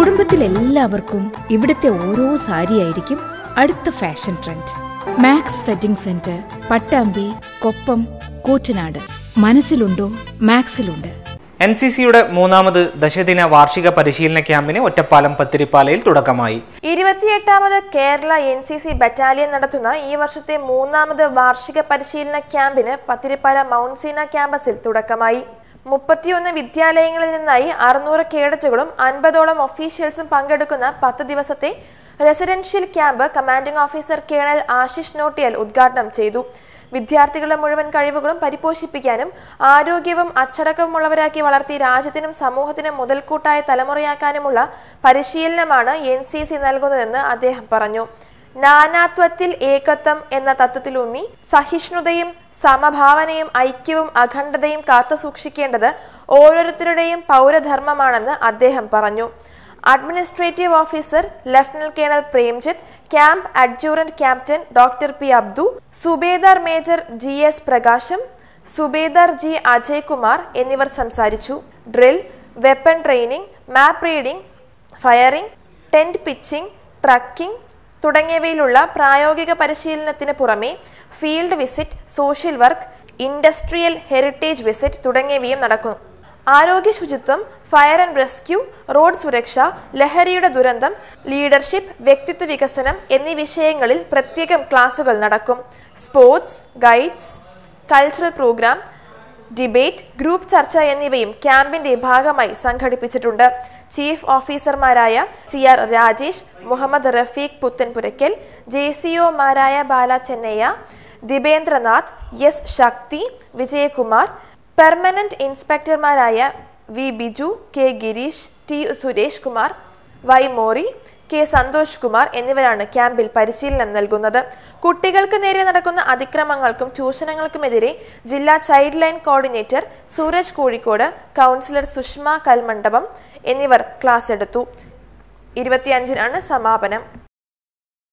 കുടുംബത്തിൽ എല്ലാവർക്കും ഇവിടുത്തെ ഓരോ സാരിയായിരിക്കും അടുത്ത fashion trend Max wedding centre Pattambi Koppam Koottanad മനസ്സിലുണ്ടോ മാക്സിലുണ്ട് എൻ സി സിയുടെ മൂന്നാമത് ദശദിന വാർഷിക പരിശീലന ക്യാമ്പിന് ഒറ്റപ്പാലം പത്തിരിപ്പാലയിൽ തുടക്കമായി ഇരുപത്തിയെട്ടാമത് Kerala N C C battalion നടത്തുന്ന ഈ വർഷത്തെ മൂന്നാമത് വാർഷിക പരിശീലന ക്യാമ്പിന് പത്തിരിപ്പാല മൗണ്ട് സീന ക്യാമ്പസിൽ തുടക്കമായി മുപ്പത്തിയൊന്ന് വിദ്യാലയങ്ങളിൽ നിന്നായി അറുന്നൂറ് കേഡറ്റുകളും അൻപതോളം ഒഫീഷ്യൽസും പങ്കെടുക്കുന്ന പത്ത് ദിവസത്തെ residential camp commanding officer colonel Ashish Nottiyal ഉദ്ഘാടനം ചെയ്തു വിദ്യാർത്ഥികളുടെ മുഴുവൻ കഴിവുകളും പരിപോഷിപ്പിക്കാനും ആരോഗ്യവും അച്ചടക്കവുമുള്ളവരാക്കി വളർത്തി രാജ്യത്തിനും സമൂഹത്തിനും മുതൽക്കൂട്ടായ തലമുറയാക്കാനുമുള്ള പരിശീലനമാണ് എൻ സി സി നൽകുന്നതെന്ന് അദ്ദേഹം പറഞ്ഞു നാനാത്വത്തിൽ ഏകത്വം എന്ന തത്വത്തിലൂന്നി സഹിഷ്ണുതയും സമഭാവനയും ഐക്യവും അഖണ്ഡതയും കാത്തു സൂക്ഷിക്കേണ്ടത് ഓരോരുത്തരുടെയും പൗരധർമ്മമാണെന്ന് അദ്ദേഹം പറഞ്ഞു administrative officer lieutenant colonel Premjith camp adjutant captain doctor P Abdu സുബേദാർ മേജർ ജി എസ് പ്രകാശം സുബേദാർ ജി അജയ് കുമാർ എന്നിവർ സംസാരിച്ചു drill weapon training map reading firing tent pitching trekking തുടങ്ങിയവയിലുള്ള പ്രായോഗിക പരിശീലനത്തിന് പുറമെ field visit social work industrial heritage visit തുടങ്ങിയവയും നടക്കും ആരോഗ്യ ശുചിത്വം ഫയർ ആൻഡ് റെസ്ക്യൂ റോഡ് സുരക്ഷ ലഹരിയുടെ ദുരന്തം ലീഡർഷിപ്പ് വ്യക്തിത്വ വികസനം എന്നീ വിഷയങ്ങളിൽ പ്രത്യേകം ക്ലാസുകൾ നടക്കും sports guides cultural programme debate group ചർച്ച എന്നിവയും ക്യാമ്പിന്റെ ഭാഗമായി സംഘടിപ്പിച്ചിട്ടുണ്ട് ചീഫ് ഓഫീസർമാരായ C R Rajesh Muhammad Rafeeq Puthanpurakkal J C ഒമാരായ ബാല ചെന്നയ്യ ദിബേന്ദ്രനാഥ് എസ് ശക്തി വിജയകുമാർ പെർമനന്റ് ഇൻസ്പെക്ടർമാരായ V Biju K Gireesh T Suresh Kumar Y Mori K Santhosh Kumar എന്നിവരാണ് ക്യാമ്പിൽ പരിശീലനം നൽകുന്നത് കുട്ടികൾക്ക് നേരെ നടക്കുന്ന അതിക്രമങ്ങൾക്കും ചൂഷണങ്ങൾക്കുമെതിരെ ജില്ലാ child line coordinator Sooraj Kozhikode counsellor Sushama Kalmandapam എന്നിവർ ക്ലാസ് എടുത്തു ഇരുപത്തിയഞ്ചിനാണ് സമാപനം